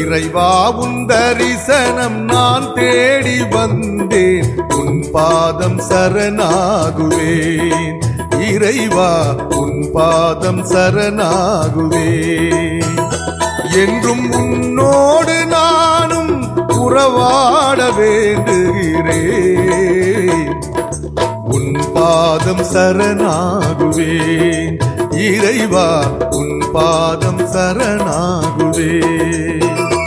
இறைவா உன் தரிசனம் நான் தேடி வந்தேன் உன் பாதம் சரணாகுவேன் இறைவா உன் பாதம் சரணாகுவேன் என்றும் உன்னோடு நானும் உறவாட வேண்டுகிறேன் உன் பாதம் சரணாகுவேன் இறைவா உன் பாதம் சரணாகுவேன்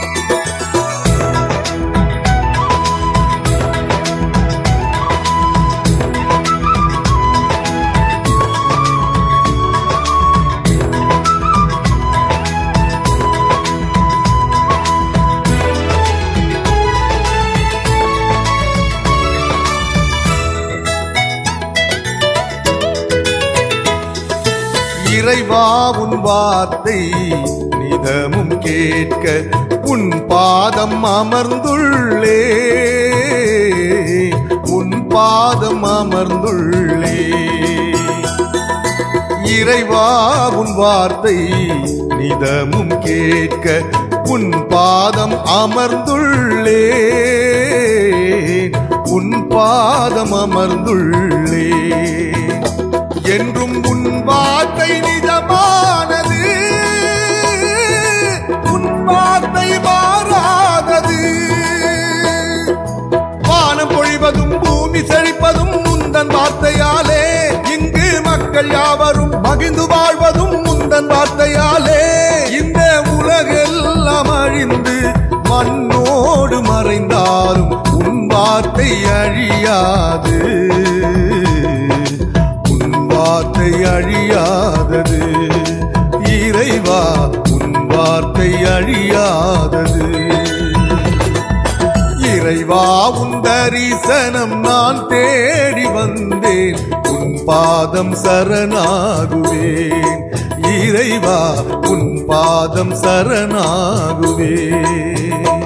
இறைவா உன் வார்த்தை நிதமும் கேட்க உன் பாதம் அமர்ந்துள்ளே உன் பாதம் அமர்ந்துள்ளே இறைவா உன் வார்த்தை நிதமும் கேட்க உன் பாதம் அமர்ந்துள்ளே உன் பாதம் அமர்ந்துள்ளே என்றும் உன் வார்த்தை நிஜமானது உன் வார்த்தை மாறாதது வானம் பொழிவதும் பூமி செழிப்பதும் முந்தன் வார்த்தையாலே இங்கு மக்கள் யாவரும் மகிழ்ந்து வாழ்வதும் முந்தன் வார்த்தையாலே இந்த உலகெல்லாம் அழிந்து மண்ணோடு மறைந்தாலும் உன் வார்த்தை அழியாது உன் வார்த்தை அழியாதது இறைவா உன் வார்த்தை அழியாதது இறைவா உன் தரிசனம் நான் தேடி வந்தேன் உன் பாதம் சரணாகுவேன் இறைவா உன் பாதம் சரணாகுவேன்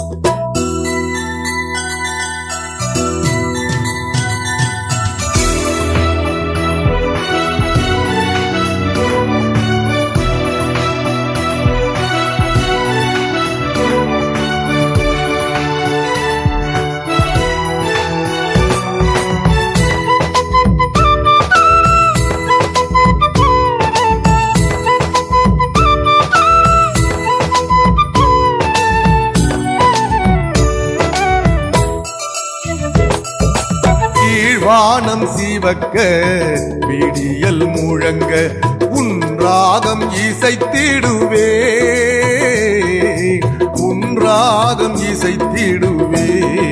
கீழ்வானம் சீவக்க விடியல் முழங்க உன் ராகம் இசைத்திடுவே உன் ராகம் இசைத்திடுவே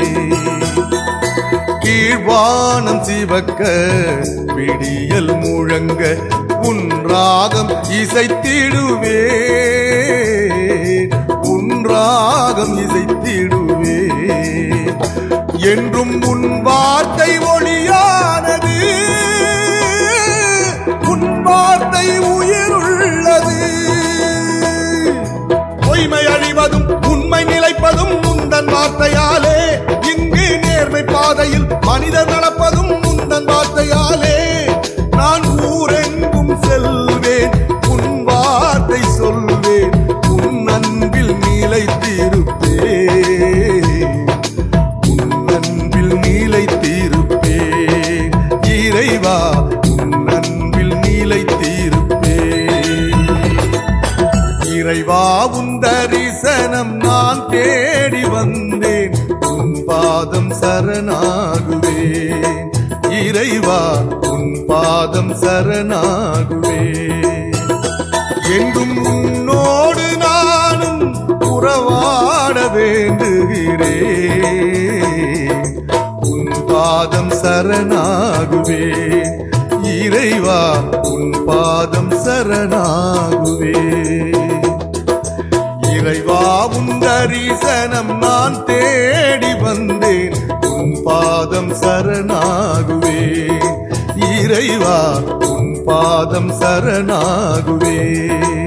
கீழ்வானம் சிவக்க விடியல் முழங்க உன் ராகம் இசைத்திடுவே உன் ராகம் இசைத்திடுவே என்றும் உன் வார்த்தை ஒளியானது உன் வார்த்தை உயிருள்ளது பொய்மை அழிவதும் உண்மை நிலைப்பதும் முந்தன் வார்த்தையாலே இங்கு நேர்மை பாதையில் மனிதர் நடப்பதும் முந்தன் வார்த்தையாலே நான் ஊரெங்கும் செல்வேன் உன் வார்த்தை சொல்வேன் உன் அன்பில் நிலைத்திருப்பேன் உன் அன்பில் நிலைத்திருப்பேன் இறைவா உன் அன்பில் நிலைத்திருப்பேன் இறைவா உன் தரிசனம் நான் தேடி வந்தேன் உன் பாதம் சரணாகுவேன் இறைவா உன் பாதம் சரணாகுவேன் என்றும் உன்னோடு நானும் உறவாட வேண்டுகிறேன் உன் பாதம் சரணாகுவேன் இறைவா உன் பாதம் சரணாகுவேன் இறைவா உன் தரிசனம் நான் தேடி வந்தேன் உன் பாதம் சரணாகுவேன் இறைவா உன் பாதம் சரணாகுவேன்